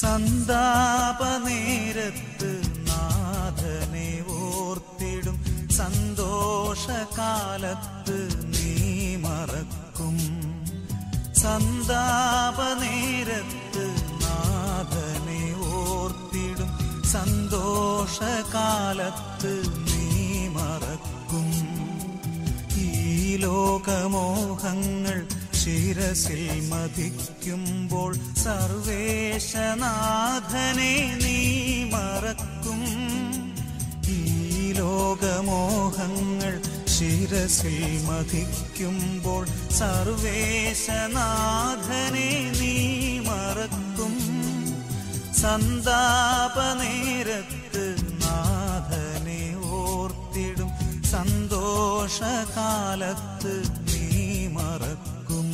സന്താപനേരത്ത് നാഥനെ ഓർത്തിടും സന്തോഷകാലത്ത് നീ മറക്കും സന്താപനേരത്ത് നാഥനെ ഓർത്തിടും സന്തോഷകാലത്ത് നീ മറക്കും ഈ ലോകമോഹങ്ങൾ ശിരസിൽ മതിക്കുമ്പോൾ സർവേശനാഥനെ നീ മറക്കും ഈ ലോകമോഹങ്ങൾ ശിരസിൽ മതിക്കുമ്പോൾ സർവേശനാഥനെ നീ മറക്കും സന്താപനേരത്ത് നാഥനെ ഓർത്തിടും സന്തോഷകാലത്ത് നീ മറക്കും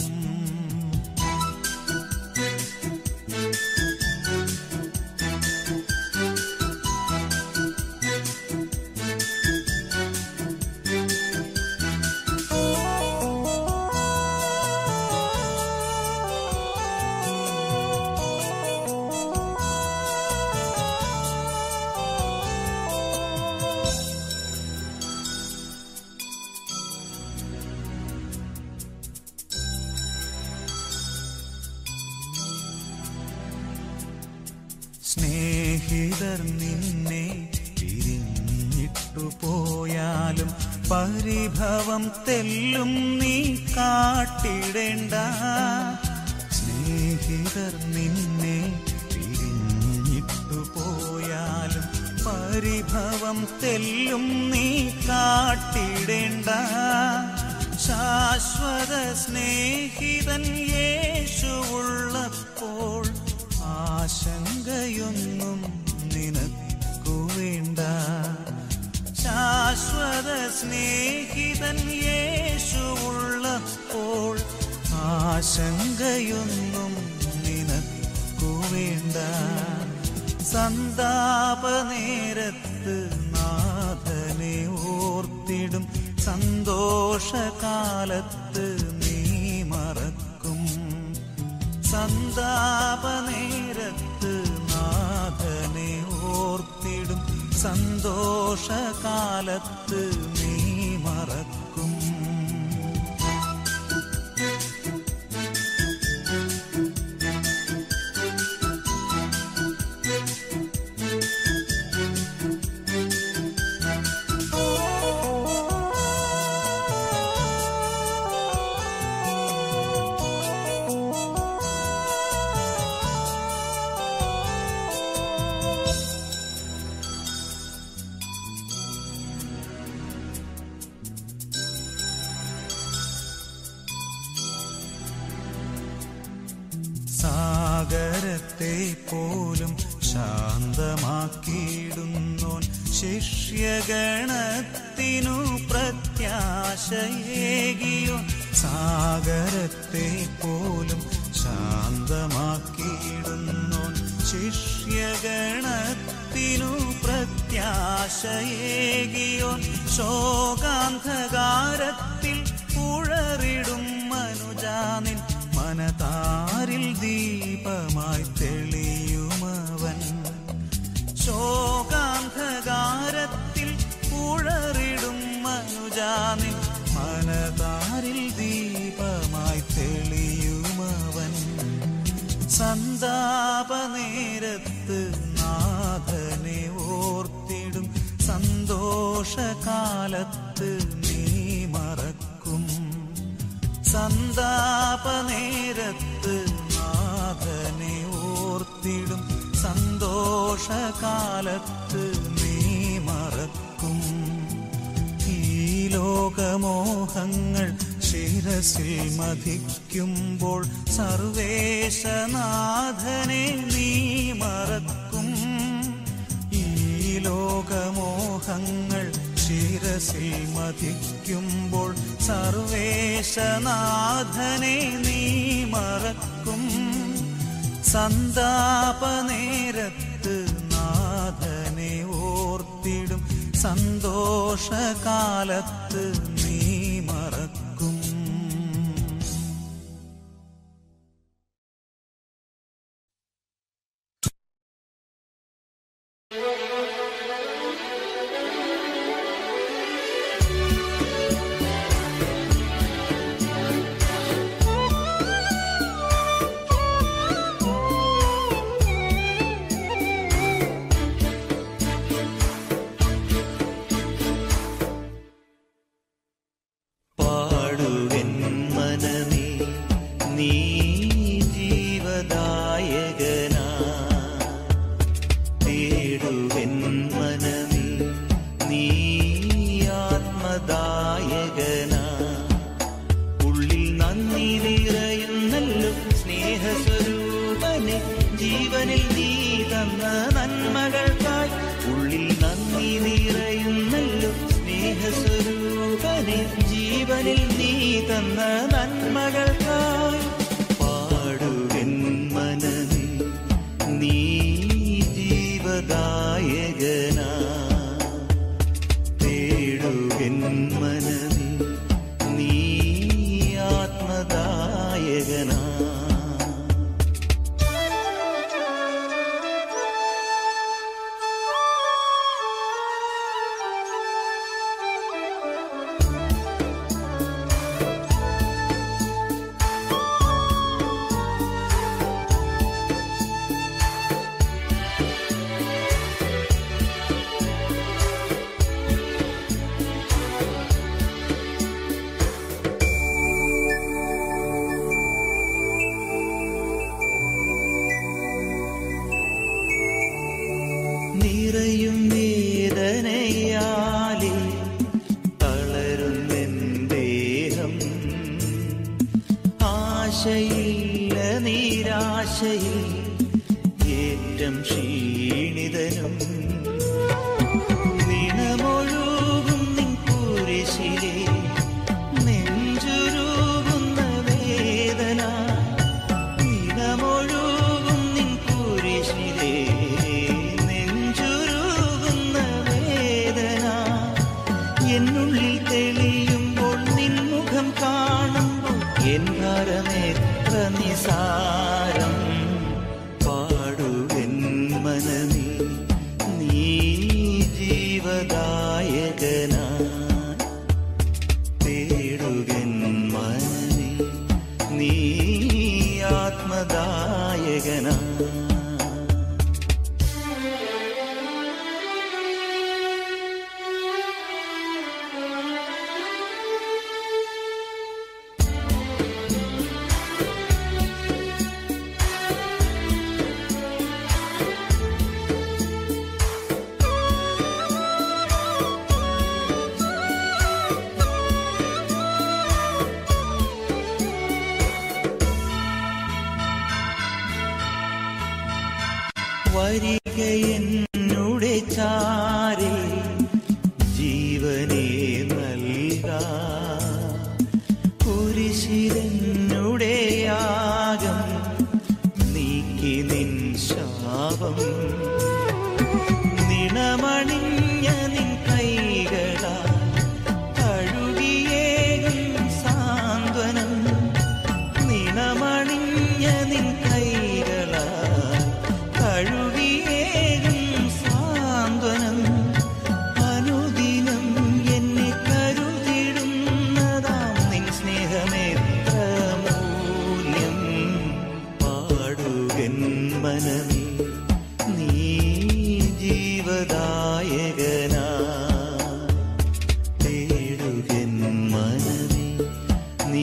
സ്നേഹിതർ നിന്നെ പിരിഞ്ഞിട്ടു പോയാലും പരിഭവം തെല്ലും നീ കാട്ടിടേണ്ട സ്നേഹിതർ നിന്നെ പിരിഞ്ഞിട്ടു പോയാലും പരിഭവം തെല്ലും നീ കാട്ടിടേണ്ട ശാശ്വത സ്നേഹിതൻ യേശുവുള്ളപ്പോൾ ആശങ്കയൊന്നും നിനക്കു വേണ്ട ശാശ്വത സ്നേഹിതൻ യേശുവുള്ളപ്പോൾ ആശങ്കയൊന്നും നിനക്കു വേണ്ട സന്താപനേരത്ത് നാഥനെ ഓർത്തിടും സന്തോഷകാലത്ത് നീ മറക്കും സന്താപനേരത്ത് നാഥനെ ഓർത്തിടും സന്തോഷകാലത്ത് നീ മറക്കും സാഗരത്തെ പോലും ശാന്തമാക്കിയിടുന്നോൻ ശിഷ്യഗണത്തിനു പ്രത്യാശയേകിയോ സാഗരത്തെ പോലും ശാന്തമാക്കിയിടുന്നോൻ ശിഷ്യഗണത്തിനു പ്രത്യാശയേകിയോ ശോകാന്ധകാരത്തിൽ ഉഴറിടും മനുജാനിൻ മനതാരിൽ ദീപമായി തെളിയുമവൻ ശോകാന്ധകാരത്തിൽ ഉഴറിടും മനുജാനിൽ മനതാരിൽ ദീപമായി തെളിയുമവൻ സന്താപനേരത്ത് നാഥനെ ഓർത്തിടും സന്തോഷകാലത്ത് നീ മറക്കും സന്താപനേരത്ത് നാഥനെ ഓർത്തിടും സന്തോഷകാലത്ത് നീ മറക്കും ഈ ലോകമോഹങ്ങൾ ശിരസിൽ മതിക്കുമ്പോൾ സർവേശനാഥനെ നീ മറക്കും ഈ ലോകമോഹങ്ങൾ ശിരസിൽ മതിക്കുമ്പോൾ സർവേശനാഥനെ നീ മറക്കും സന്താപനേരത്ത് നാഥനെ ഓർത്തിടും സന്തോഷകാലത്ത് നീ മറക്കും ജീവനിൽ നീ തന്ന നന്മകൾക്കായി പാടുകൻ മനമേ നീ ജീവദായകനാ തേടുകൻ മനമേ നീ ആത്മദായകനാ നിറയും വേദനയാലേ തളരുന്നെൻ ദേഹം ആശയില്ല നിരാശയിൽ ഏറ്റം ക്ഷീണിതനും നിണമൊഴുകും നിൻ കുരിശിലെ നെഞ്ചുരുകുന്ന വേദന നിണമൊഴുകും നിൻ കുരിശിലെ നെഞ്ചുരുകുന്ന വേദന എന്നുള്ളിൽ തെളിയുമ്പോൾ നിൻമുഖം കാണുമ്പോൾ എൻ ഭാരമേത്ര നിസാരം പാടുവൻ മനമേ നീ ജീവദായകനാ തേടുകൻ മനമേ നീ ആത്മദായകനാ വരിക എന്നുടെ ചാരേ ജീവനെ നൽക കുരിശിലെന്നുടെ യാഗം നീക്കി നിൻ ശാപം നിണമണിഞ്ഞ നിൻ കൈകളാ കഴുകിയേകും സാന്ത്വനം നിണമണിഞ്ഞ നിൻ കൈകളാ കഴുകിയേകും സാന്ത്വനം അനുദിനം എന്നെ കരുതിടുന്നതാം നിൻ സ്നേഹമേത്ര മൂല്യം പാടുകൻ മനമേ നീ ജീവദായകനാ തേടുകൻ മനമേ നീ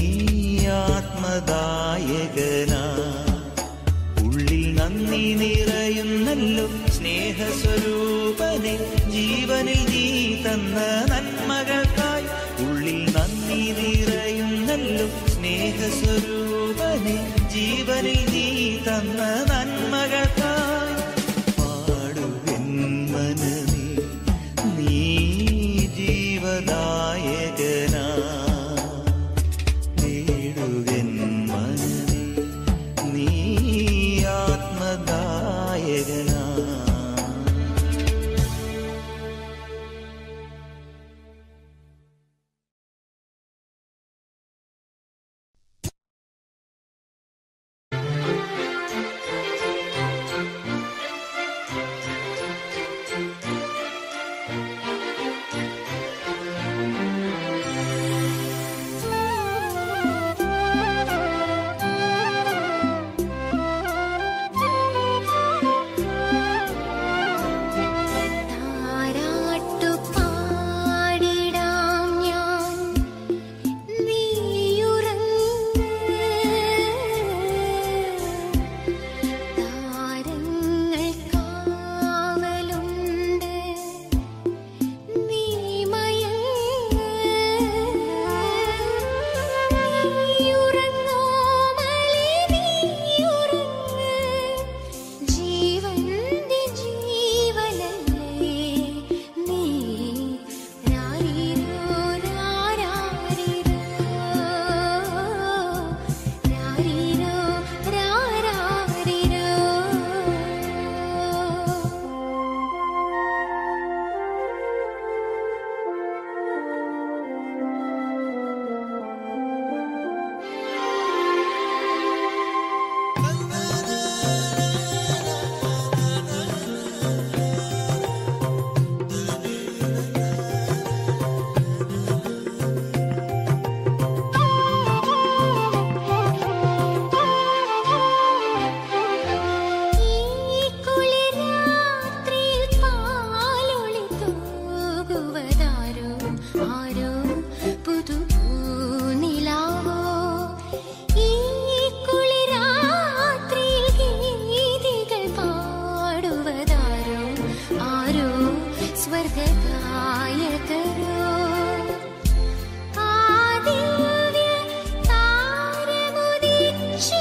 ആത്മദായകനാ ഉള്ളിൽ നന്ദി നിറയുന്നല്ലോ സ്നേഹസ്വരൂപനെ ജീവനിൽ നീ തന്ന നന്മകൾക്കായി ഉള്ളിൽ നന്ദി നിറയുന്നല്ലോ സ്നേഹസ്വരൂപനെ ജീവനിൽ നീ തന്ന നന്മകൾക്കായി പാടുവൻ മനമേ നീ ജീവദായകനാ തേടുകൻ മനമേ നീ ആത്മദായകനാ ും സഹായകരോ ആദിവ്യ താരമുദിച്ചു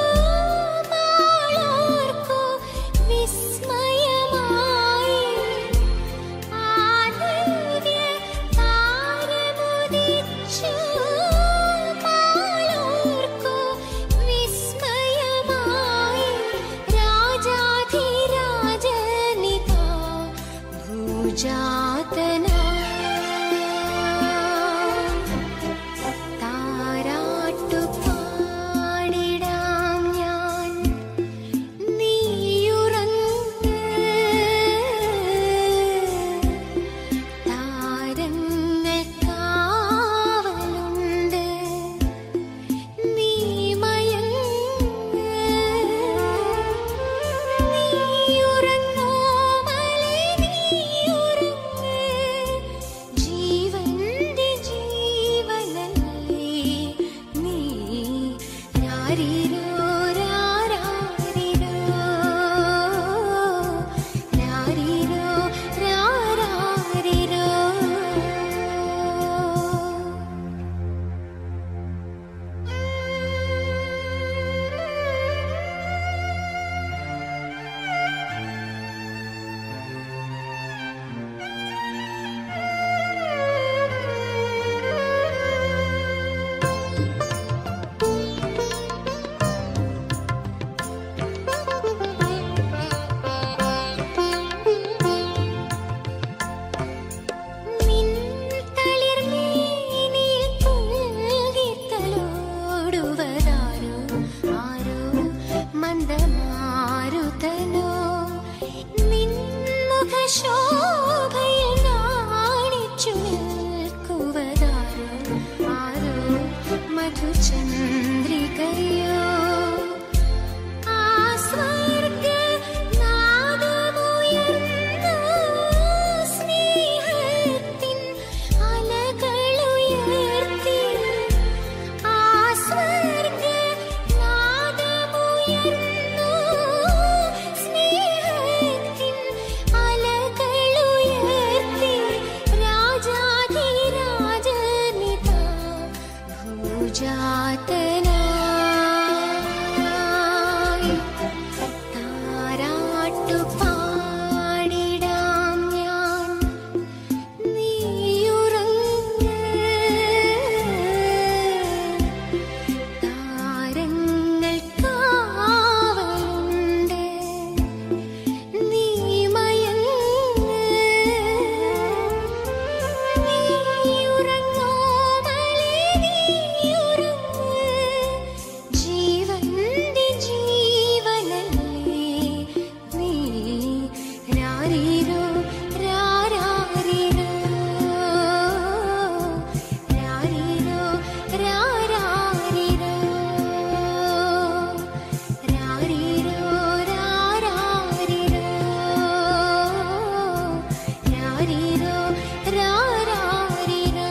മാളോർക്കു വിസ്മയമായി ആദിവ്യ താരമുദിച്ചു മാളോർക്കു വിസ്മയമായി രാജാധിരാജനിതാ ഭൂജാതനാ താരാട്ടു പാടിടാം ഞാൻ നീയുറങ്ങ് താരങ്ങൾ കാവലുണ്ട് നീ മയങ്ങ് നീയുറങ്ങോ മലേ നീയുറങ്ങ് ജീവന്റെ ജീവനല്ലേ നീ രാരിരോ രാരാരിരോ രാരിരോ രാരാരിരോ നിൻ തളിർമേനിയിൽ പുൽകിത്തലോടുവതാരോ ആരോ മന്ദമാരുതനോ നിൻ മുഖശോഭയിൽ നാണിച്ചു നിൽക്കുവതാരോ ആരോ മധുചന്ദ്രികയോ ആ സ്വർഗനാദമുയർന്നു സ്നേഹത്തിൻ അലകളുയർത്തി. ആ സ്വർഗനാദമുയർന്നു സ്നേഹത്തിൻ അലകളുയർത്തി. രാജാധിരാജനിതാ ഭൂജാതനായി താരാട്ടു പാടിടാം ഞാൻ നീയുറങ്ങ് താരങ്ങൾ കാവലുണ്ട് നീ മയങ്ങ് നീയുറങ്ങോ മലേ നീയുറങ്ങ് ജീവന്റെ ജീവനല്ലേ നീ രാരിരോ രാരാരിരോ രാരിരോ രാരാരിരോ രാരിരോ രാരാരിരോ രാരിരോ രാരാരിരോ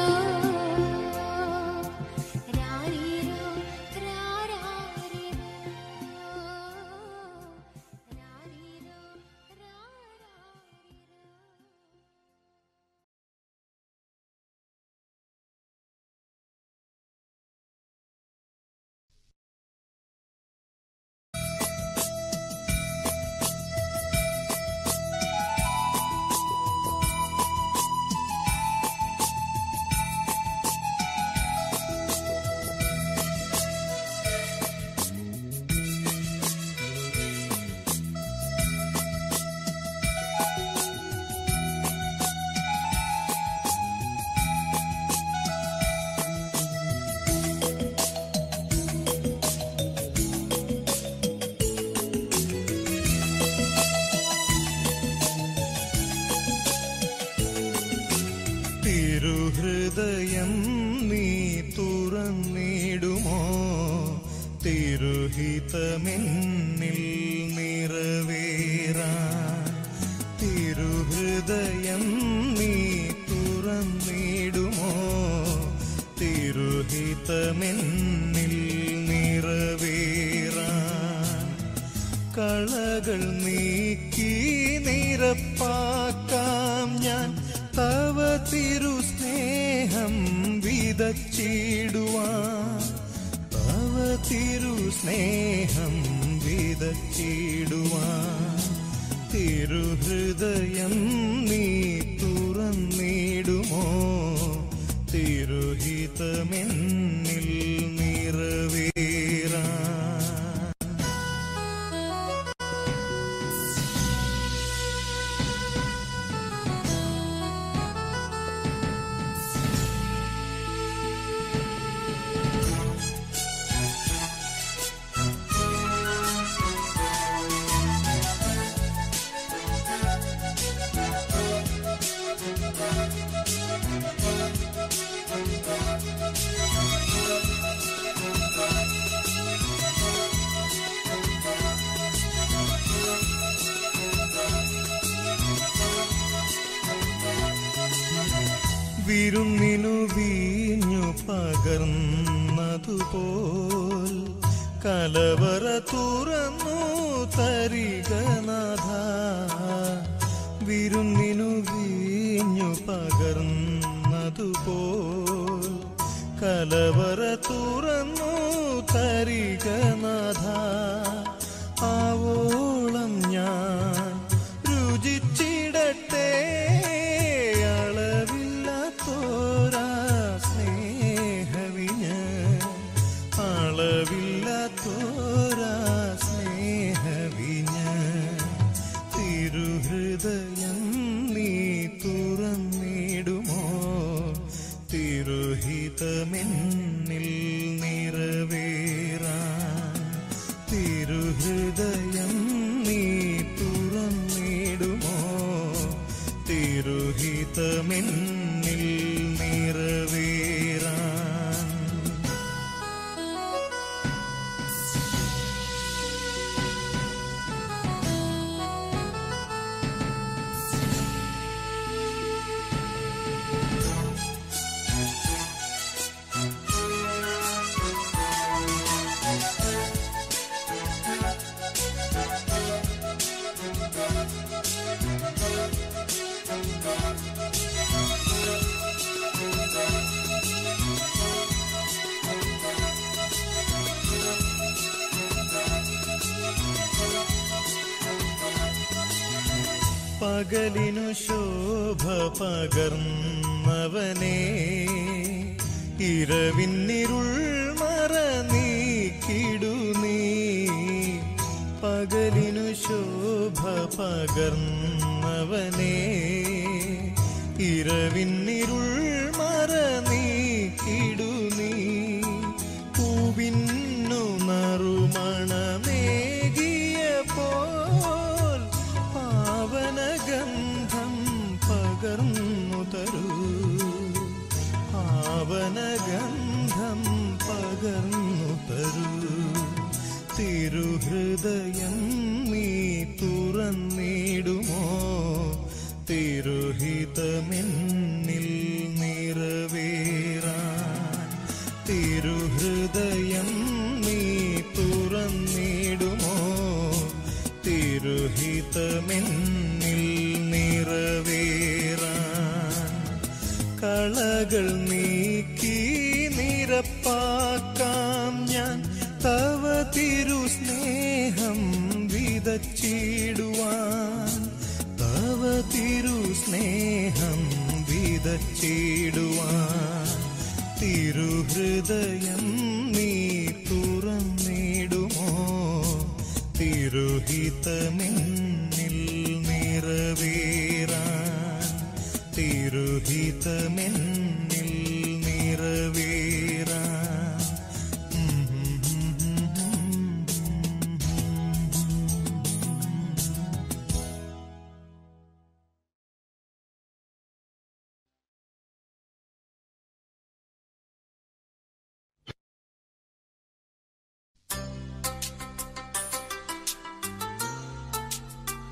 രാരിരോ രാരാരിരോ രാരിരോ രാരാരിരോ തിരുഹൃദയം നീ തുറന്നിടുമോ തിരുഹിതമെന്നിൽ നിറവേറാൻ തിരുഹൃദയം നീ തുറന്നിടുമോ തിരുഹിതമെന്നിൽ നിറവേറാൻ കളകൾ നീക്കി നിരപ്പാക്കാം ഞാൻ തവ തിരുസ്നേഹം വിതച്ചിടുവാൻ തവ തിരുസ്നേഹം വിതച്ചിടുവാൻ തിരുഹൃദയം നീ തുറന്നിടുമോ തിരുഹിതമെന്നിൽ നിറവേറാൻ വിരുന്നിനു വീഞ്ഞു പകർന്നതുപോൽ കലവറ തുറന്നു തരികനാഥ വിരുന്നിനു വീഞ്ഞു പകർന്നതുപോൽ കലവറ തുറന്നു തരികനാഥ ആവോളം ഞാൻ രുചിച്ചിടട്ടെ അളവില്ലാത്തോരാ സ്നേഹവിന് അളവില്ലാത്തോരാ സ്നേഹവിന് തിരുഹൃദയം നീ തുറന്നിടുമോ തിരുഹിതമെന്നിൽ നിറവേറാൻ തിരുഹൃദയം നീ തുറന്നിടുമോ തിരുഹിതമെന്നിൽ നിറവേറാൻ പകലിനു ശോഭ പകർന്നവനെ ഇരവിന്നിരുൾ മറ നീക്കിടു നീ പകലിനു ശോഭ പകർന്നവനെ ഇരവിന്നിരുൾ മറ നീക്കിടു നീ പൂവിന്നു നറുമണമേകിയ പോൽ പാവനഗന്ധം പകർന്നു തരൂ പാവനഗന്ധം പകർന്നു തരൂ തിരുഹൃദയം നീ തുറന്നിടുമോ തിരുഹിതമെന്നിൽ നിറവേറാൻ തിരുഹൃദയം നീ തുറന്നിടുമോ തിരുഹിതമെന്നിൽ നിറവേറാൻ കളകൾ നീക്കി നിരപ്പാക്കാം ഞാൻ തവ തിരുസ്നേഹം വിതച്ചിടുവാൻ തവ തിരുസ്നേഹം വിതച്ചിടുവാൻ തിരുഹൃദയം നീ തുറന്നിടുമോ തിരുഹിതമെന്നിൽ നിറവേറാൻ തിരുഹിതമെന്നിൽ നിറവേറാൻ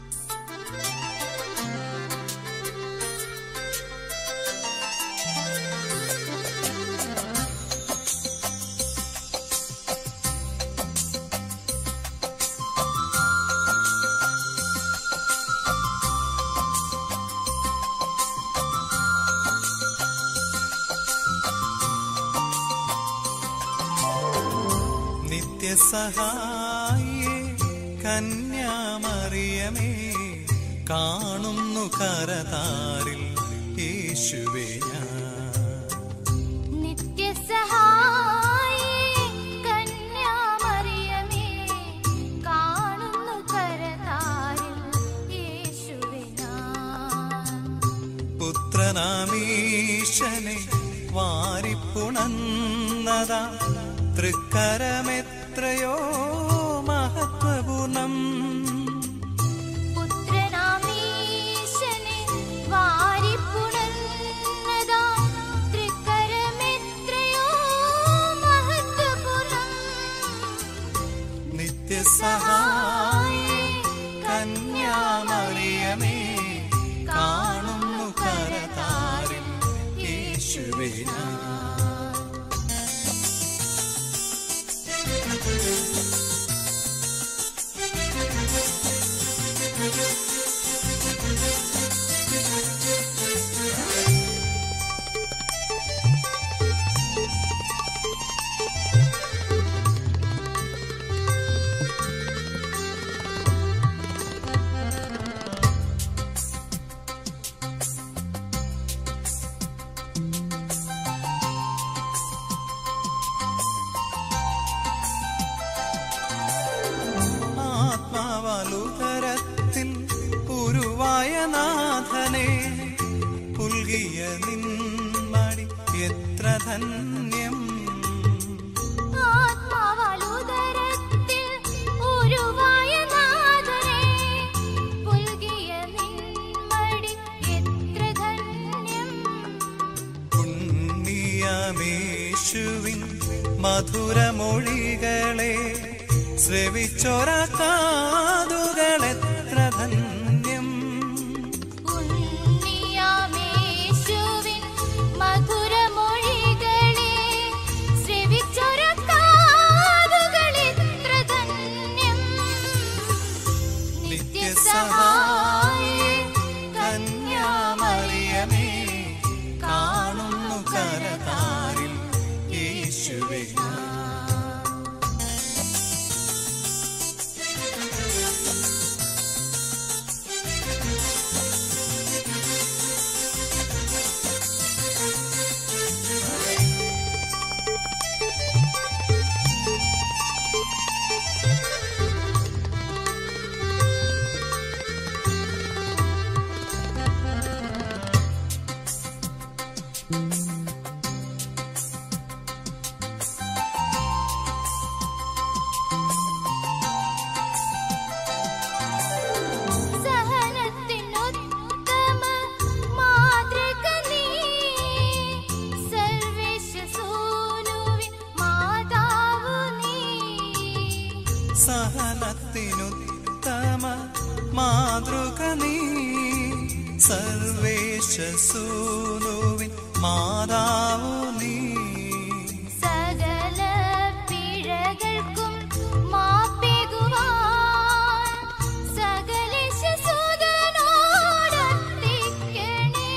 ആ നിത്യസഹായേ കന്യാമറിയമേ കാണുന്നു കരതാരിൽ യേശുവേ ഞാൻ നിത്യസഹായേ കന്യാമറിയമേ കാണുന്നു കരതാരിൽ യേശുവേ ഞാൻ പുത്രനാമീശനെ വാരിപ്പുണന്നതാ തൃക്കരമെത്രയോ മഹത്വപൂർണം പുത്രനാമീശനെ വാരിപ്പുണർന്നതാ തൃക്കരമെത്രയോ മഹത്വപൂർണം നിത്യസഹായേ കന്യാമറിയമേ കാണുന്നു കരതാരിൽ യേശുവേ ഞാൻ ആത്മാവലുതരത്തിൽ ഉരുവായ നാഥനെ പുൽകിയ നിന്മടി എത്ര ധന്യം ആത്മാവലുദരത്തിൽ ഉരുവായ നാഥനെ പുൽകിയ നിൻമടി എത്ര ധന്യം പുണ്യമേശുവിൻ മധുരമൊഴികളെ ശ്രവിച്ചൊര കാതുകൾ എത്ര ധന്യം ഉണ്ണിയാമേശുവിൻ മധുരമൊഴികളെ ശ്രവിച്ചൊര കാതുകളെത്ര ധന്യം നിത്യസഹായേ കന്യാമറിയമേ കാണുന്നു കരതാരിൽ യേശുവേ ഞാൻ. സഹനത്തിനുത്തമ മാതൃക നീ സർവേശ്വസൂനുവിൻ മാതാവു നീ സഹനത്തിനുത്തമ മാതൃക നീ സർവേശസൂനുവിൻ മാതാവു നീ സകല പിഴകൾക്കും മാപ്പേകുവാൻ സകലേശസൂതനോടർത്തിക്കണേ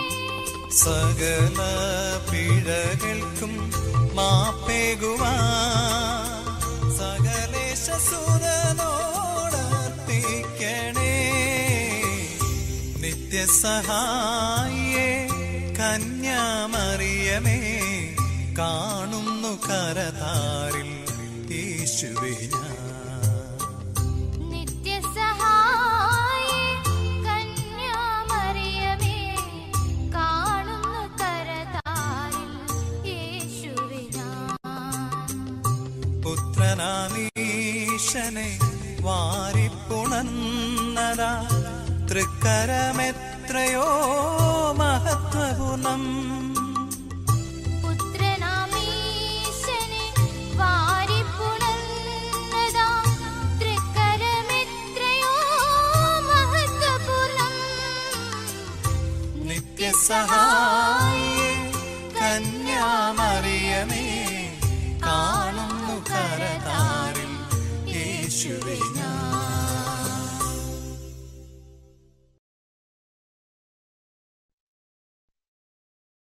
സകല പിഴകൾക്കും മാപ്പേകുവാ സകലേശസൂതനോടർത്തിക്കണേ നിത്യസഹായേ കന്യാമറിയമേ കാണുന്നു കരതാരിൽ യേശുവേ ഞാൻ നിത്യസഹായേ കന്യാമറിയമേ കാണുന്നു കരതാരിൽ യേശുവേ ഞാൻ പുത്രനാമീശനെ വാരിപ്പുണന്നതാ തൃക്കരമെത്രയോ മഹത്വഗുണം പുത്രനാമീശനെ വാരിപ്പുണർന്നതാ തൃക്കരമെത്രയോ മഹത്വപൂർണം നിത്യസഹായേ കന്യാമറിയമേ കാണുന്നു കരതാരിൽ യേശുവേ ഞാൻ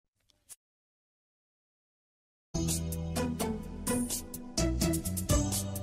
യേശുവേ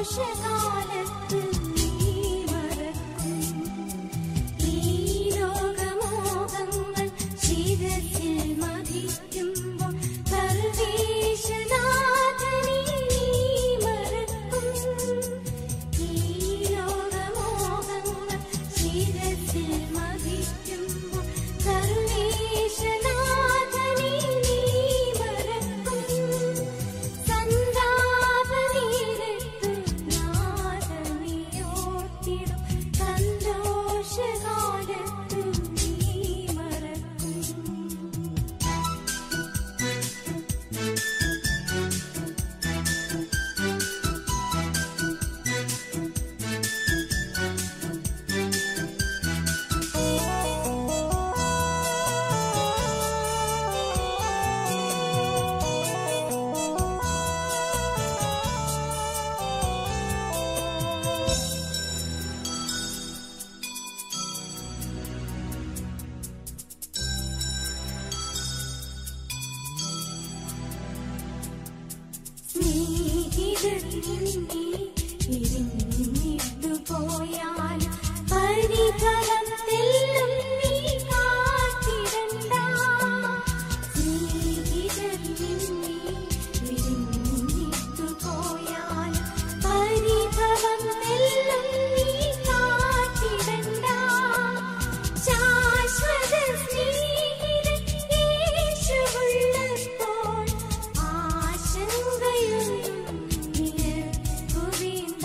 സന്തോഷകാലത്ത് നീ മറക്കും ഈ ലോകമോഹങ്ങൾ ശിരസിൽ മതിക്കുമ്പോൾ സർവേശനാഥനെ നീ മറക്കും ഈ ലോകമോഹങ്ങൾ ശിരസിൽ മതിക്കുമ്പോൾ സർവേശനാഥനെ നീ മറക്കും സന്താപനീരത്തു നാദമിയോർത്തിടും സന്തോഷകാലത്തു നീ മറക്കും പോയാൽ പരിഫലം തെല്ലും നീ കാത്തിടണ്ട സ്നേഹിതർ നിന്നെ വിരുന്നിട്ടു പോയാൽ പരിഭവം തെല്ലും നീ കാത്തിടണ്ട ശാശ്വത സ്നേഹിതൻ യേശുവുള്ളപ്പോൾ ആശങ്കയൊന്നും നിനക്കു വേണ്ട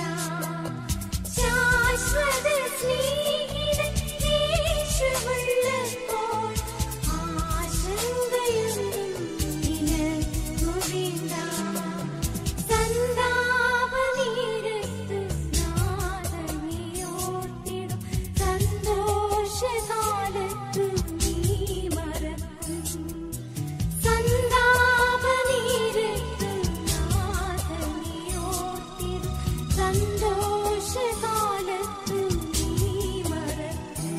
ശാശ്വത സ്നേഹിതൻ യേശുവുള്ളപ്പോൾ ആശങ്കയൊന്നും നിനക്കു വേണ്ട സന്താപനീരത്തു നാദമിയോർത്തിടും സന്തോഷകാലത്തു നീ മറക്കും സന്താപനീരത്തു നാദമിയോർത്തിടും സന്തോഷകാലത്തു നീ മറക്കും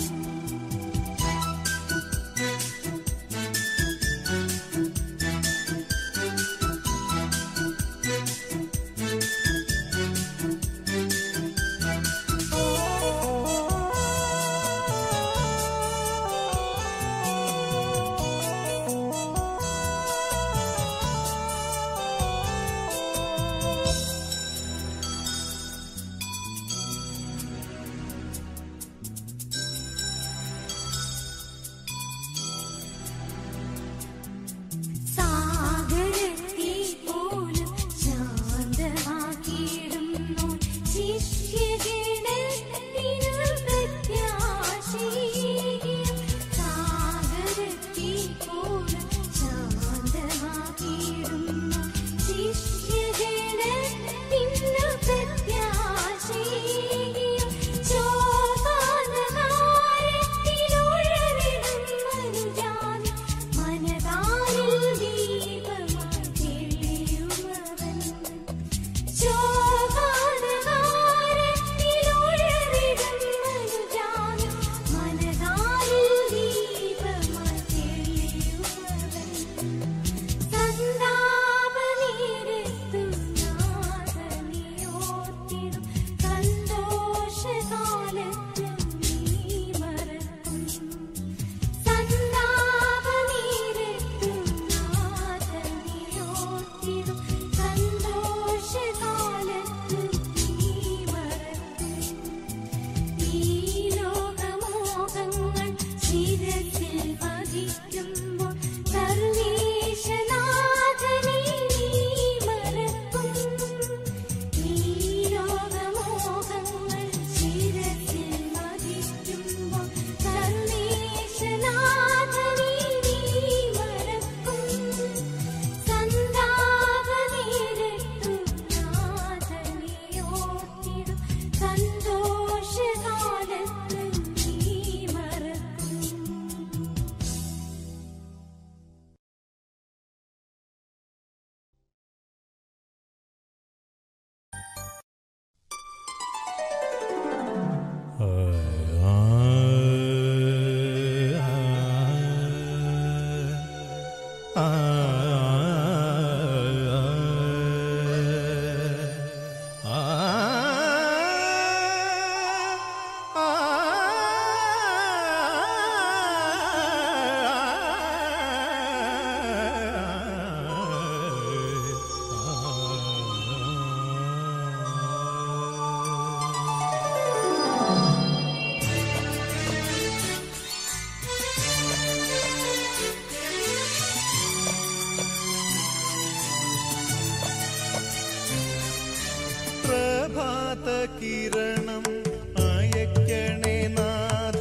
പ്രഭാത കിരണം അയക്കണേ നാഥ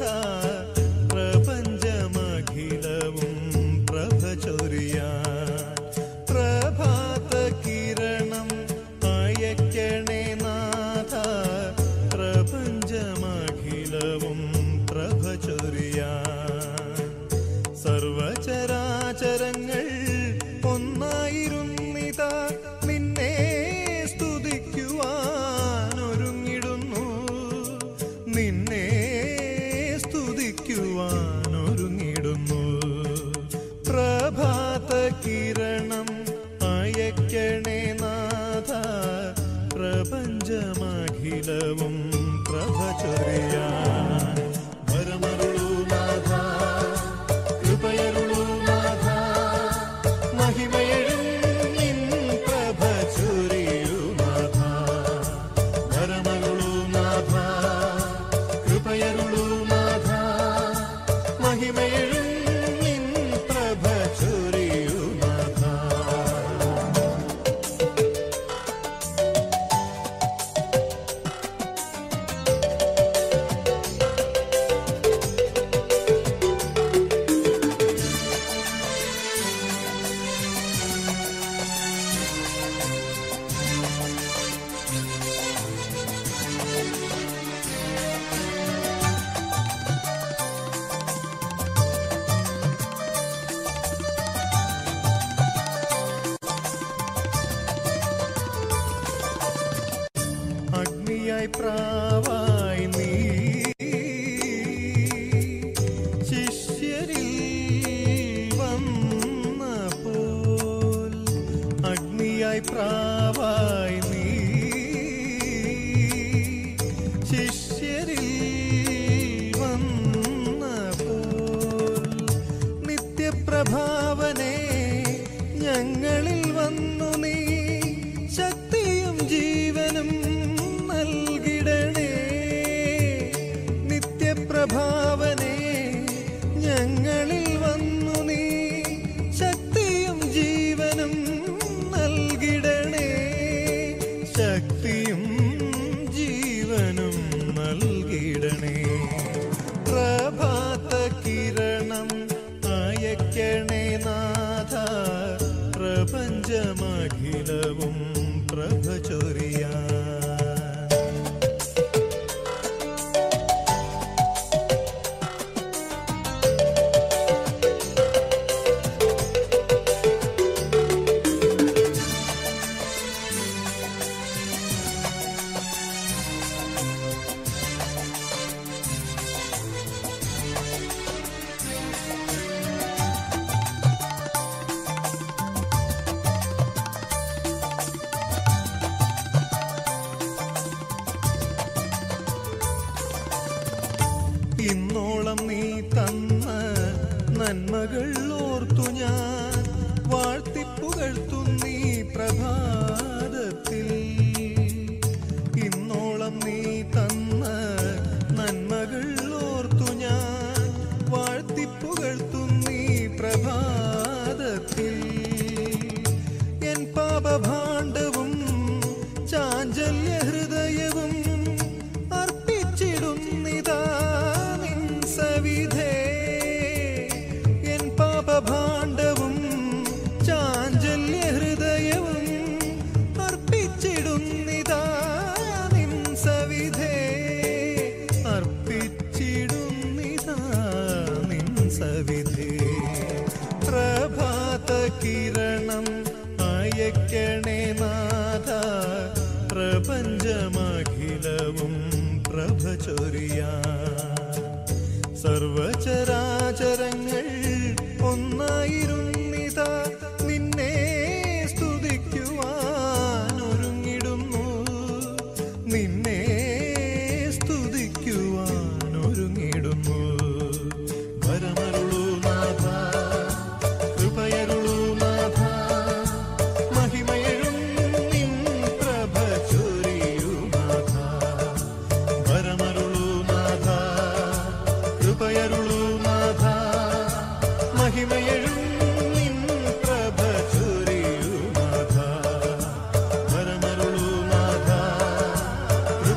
പ്രപഞ്ചമഖിലവും പ്രഭ ചൊരിയാൻ പ്രഭാത കിരണം അയക്കണേ നാഥ പ്രപഞ്ചമഖിലവും പ്രഭ ചൊരിയാൻ സർവചരാചരങ്ങൾ ഒന്നായിരുന്നിതാ നിന്നെ സ്തുതിക്കുവാൻ ഒരുങ്ങിടുന്നു നിന്നെ സ്തുതിക്കുവാൻ ഒരുങ്ങിടുന്നു പ്രഭാത കിരണം അയക്കണേ നാഥ പ്രപഞ്ചമഖിലവും പ്രഭ ചൊരിയാൻ വരമരുളൂ നാഥ കൃപയരുളൂ നാഥ മഹിമയഴും നിൻ പ്രഭ ചൊരിയൂ നാഥ വരമരുളൂ നാഥ കൃപയരുളൂ നാഥ മഹിമയഴും നിൻ പ്രഭ ചൊരിയൂ നാഥ അഗ്നിയായി പ്രാവായി നീ ശിഷ്യരിൽ വന്നപ്പോൾ അഗ്നിയായി പ്രാവായി നീ ശിഷ്യരിൽ വന്നപ്പോൾ നിത്യപ്രഭാവനെ ഞങ്ങളിൽ വന്നു നീ ശക്തിയും ജീവനും നൽകിടണേ നിത്യപ്രഭാവനെ ഞങ്ങളിൽ വന്നു നീ ശക്തിയും ജീവനും നൽകിടണേ ശക്തിയും ജീവനും നൽകിടണേ പ്രഭാത കിരണം അയക്കണേ നാഥ പ്രപഞ്ചമഖിലവും പ്രഭ ചൊരിയാൻ ഇന്നോളം നീ തന്ന നന്മകൾ ഓർത്തു ഞാൻ വാഴ്ത്തിപ്പുകഴ്ത്തുന്നീ പ്രഭാതത്തിൽ ഇന്നോളം നീ തന്ന നന്മകൾ ഓർത്തു ഞാൻ വാഴ്ത്തിപ്പുകഴ്ത്തുന്നീ പ്രഭാതത്തിൽ എൻ പാപഭാണ്ഡവും ചാഞ്ചല്യ ഹൃദയവും അർപ്പിച്ചിടുന്നിതാ നിൻ സവിധേ എൻ പാപഭാണ്ഡവും ചാഞ്ചല്യ ഹൃദയവും അർപ്പിച്ചിടുന്നിതാ നിൻ സവിധേ അർപ്പിച്ചിടുന്നിതാ നിൻ സവിധേ പ്രഭാത കിരണം അയക്കണേ നാഥ പ്രപഞ്ചമഖിലവും പ്രഭ ചൊരിയാൻ സർവചരാചരങ്ങൾ ഒന്നായിരുന്നിതാ നിന്നെ സ്തുതിക്കുവാൻ ഒരുങ്ങിടുന്നു നിന്നെ സ്തുതിക്കുവാൻ ഒരുങ്ങിടുന്നു വരമരുളൂ നാഥ കൃപയരുളൂ നാഥ മഹിമയഴും നിൻ പ്രഭ ചൊരിയൂ നാഥ വരമരുളൂ നാഥ കൃപയരുളൂ നാഥ മഹിമയഴും നിൻ പ്രഭ ചൊരിയൂ നാഥ വരമരുളൂ നാഥ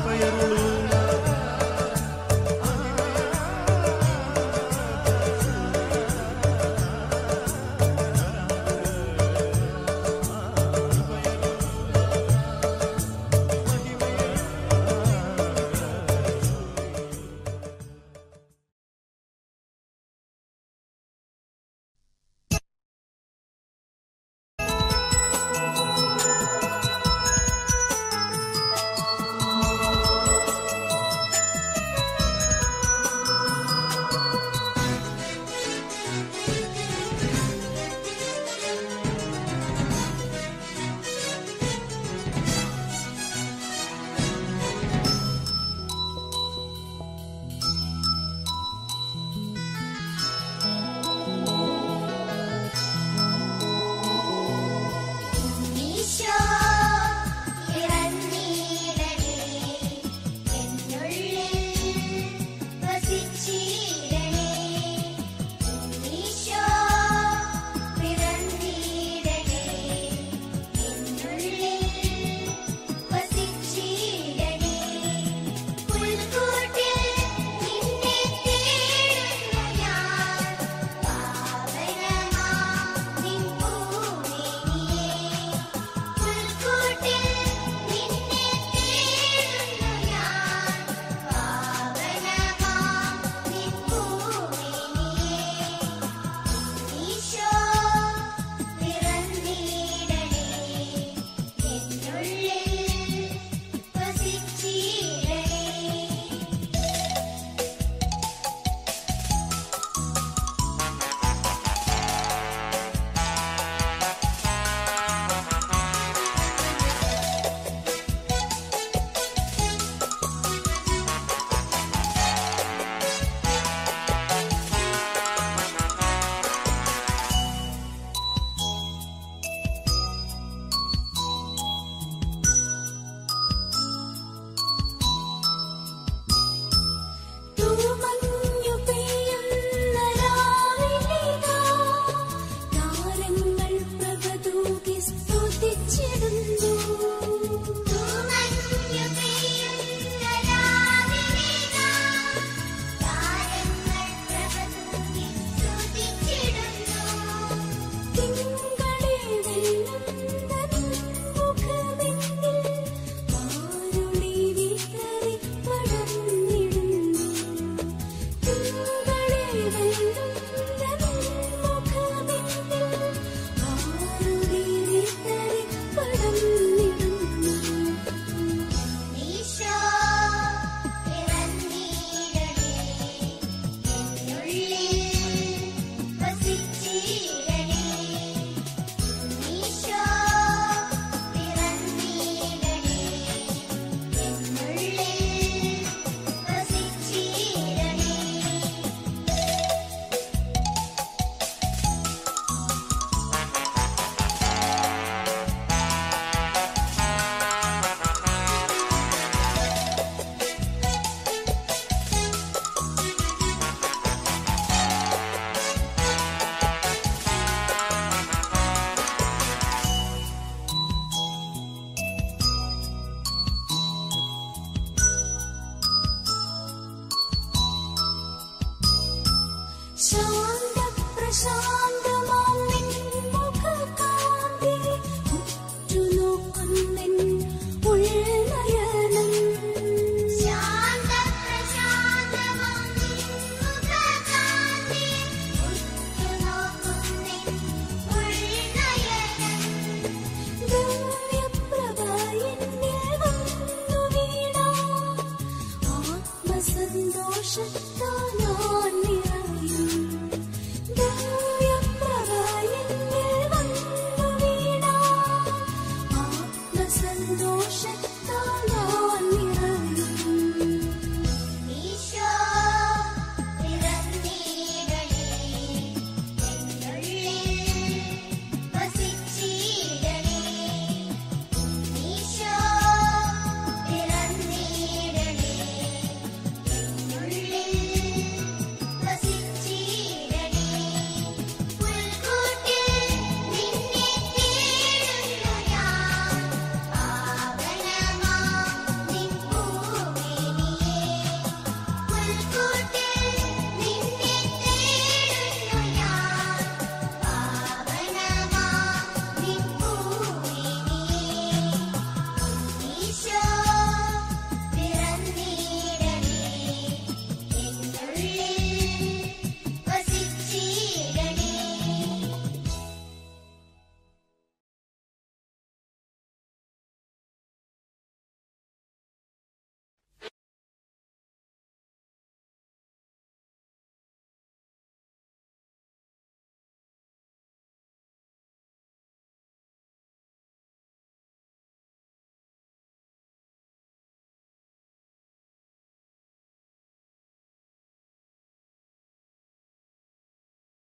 ആകാശത്ത്